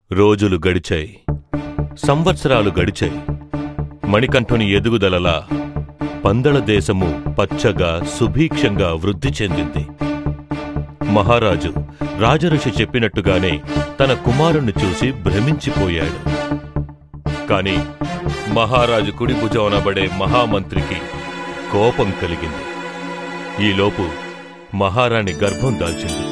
రోజులు గడిచాయి సంవత్సరాలు గడిచాయి మణికంఠుని ఎదుగుదలలా పందల దేశము పచ్చగా సుభీక్షంగా వృద్ధి చెందింది మహారాజు రాజఋషి చెప్పినట్టుగానే తన కుమారుణ్ణి చూసి భ్రమించిపోయాడు కాని మహారాజు కుడి భుజమనబడే మహామంత్రికి కోపం కలిగింది ఈలోపు మహారాణి గర్భం దాల్చింది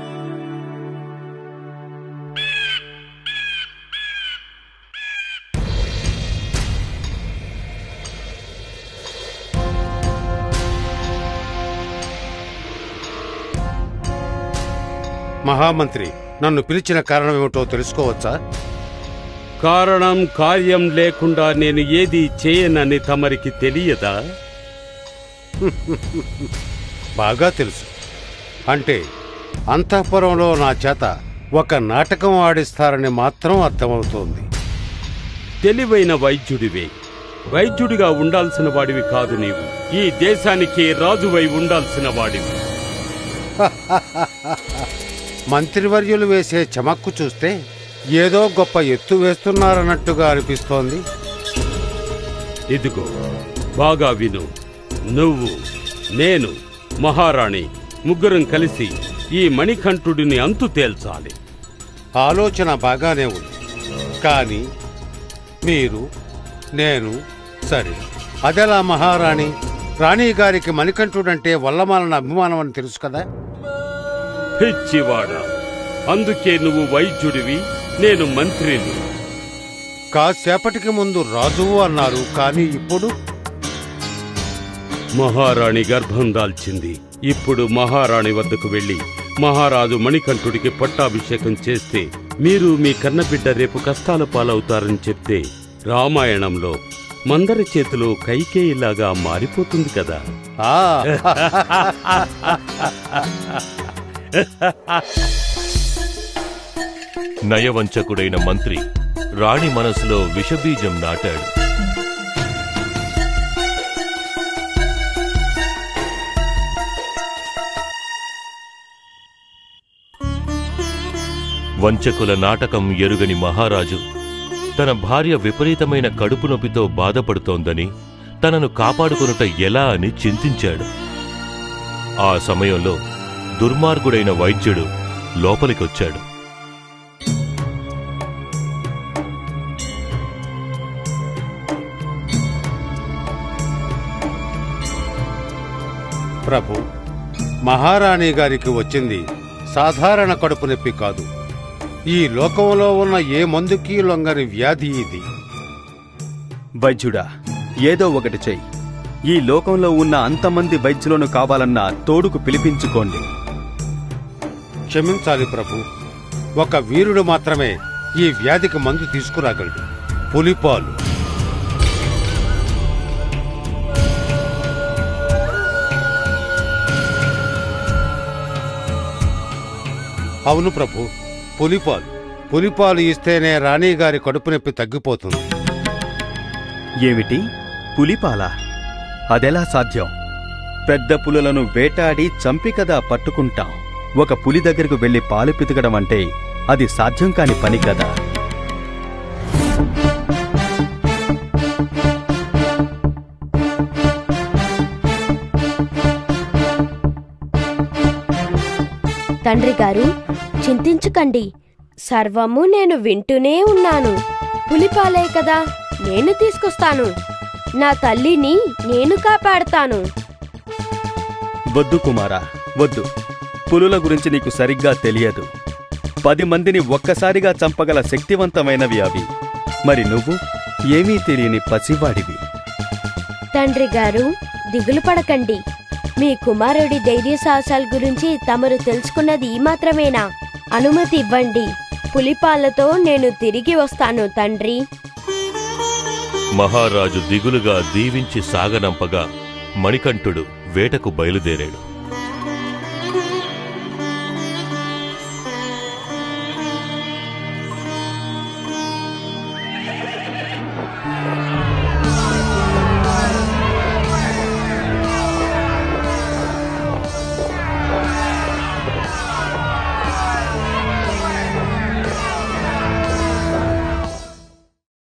మహామంత్రి నన్ను పిలిచిన కారణం ఏమిటో తెలుసుకోవచ్చా కారణం కార్యం లేకుండా నేను ఏది చేయనని తమరికి తెలియదా బాగా తెలుసు అంటే అంతఃపురంలో నా చేత ఒక నాటకం ఆడిస్తారని మాత్రం అర్థమవుతోంది తెలివైన వైద్యుడివే వైద్యుడిగా ఉండాల్సిన వాడివి కాదు నీవు ఈ దేశానికి రాజువై ఉండాల్సిన వాడివి మంత్రివర్యులు వేసే చమక్కు చూస్తే ఏదో గొప్ప ఎత్తు వేస్తున్నారన్నట్టుగా అనిపిస్తోంది ఇదిగో బాగా విను నువ్వు నేను మహారాణి ముగ్గురం కలిసి ఈ మణికంఠుడిని అంతు తేల్చాలి ఆలోచన బాగానే ఉంది కానీ మీరు నేను సరే అదెలా మహారాణి రాణి గారికి మణికంఠుడంటే వల్లమాలన అభిమానం అని తెలుసు కదా పిచ్చివాడా అందుకే నువ్వు వైద్యుడివి నేను మంత్రిని కాసేపటికి ముందు రాజువు అన్నారు కానీ ఇప్పుడు మహారాణి గర్భం దాల్చింది ఇప్పుడు మహారాణి వద్దకు వెళ్లి మహారాజు మణికంఠుడికి పట్టాభిషేకం చేస్తే మీరు మీ కన్నబిడ్డ రేపు కష్టాల పాలవుతారని చెప్తే రామాయణంలో మందర చేతిలో కైకేయిలాగా మారిపోతుంది కదా ఆ నయవంచకుడైన మంత్రి రాణి మనసులో విషబీజం నాటాడు వంచకుల నాటకం ఎరుగని మహారాజు తన భార్య విపరీతమైన కడుపు నొప్పితో బాధపడుతోందని తనను కాపాడుకొనుట ఎలా అని చింతించాడు ఆ సమయంలో దుర్మార్గుడైన వైద్యుడు లోపలికొచ్చాడు ప్రభు మహారాణి గారికి వచ్చింది సాధారణ కడుపు నొప్పి కాదు ఈ లోకంలో ఉన్న ఏ మందుకి లొంగని వ్యాధి ఇది వైద్యుడా ఏదో ఒకటి చెయ్యి ఈ లోకంలో ఉన్న అంతమంది వైద్యులను కావాలన్నా తోడుకు పిలిపించుకోండి క్షమించాలి ప్రభు ఒక వీరుడు మాత్రమే ఈ వ్యాధికి మందు తీసుకురాగలడు పులిపాలు అవును ప్రభు పులిపాలు పులిపాలు ఇస్తేనే రాణి గారి కడుపు నొప్పి తగ్గిపోతుంది ఏమిటి పులిపాల అదెలా సాధ్యం పెద్ద పులులను వేటాడి చంపి కదా పట్టుకుంటాం ఒక పులి దగ్గరకు వెళ్లి పాలు పితకడం అంటే అది సాధ్యం కాని పని కదా తండ్రి గారు చింతించకండి సర్వము నేను వింటూనే ఉన్నాను పులిపాలే కదా నేను తీసుకొస్తాను నా తల్లిని నేను కాపాడతాను వద్దు కుమారా వద్దు పులుల గురించి నీకు సరిగ్గా తెలియదు పది మందిని ఒక్కసారిగా చంపగల శక్తివంతమైనవి అవి మరి నువ్వు ఏమీ తెలియని పసివాడివి తండ్రి గారు దిగులు పడకండి మీ కుమారుడి ధైర్య సాహసాల గురించి తమరు తెలుసుకున్నది ఈ మాత్రమేనా అనుమతి ఇవ్వండి పులిపాలతో నేను తిరిగి వస్తాను తండ్రి మహారాజు దిగులుగా దీవించి సాగనంపగా మణికంఠుడు వేటకు బయలుదేరాడు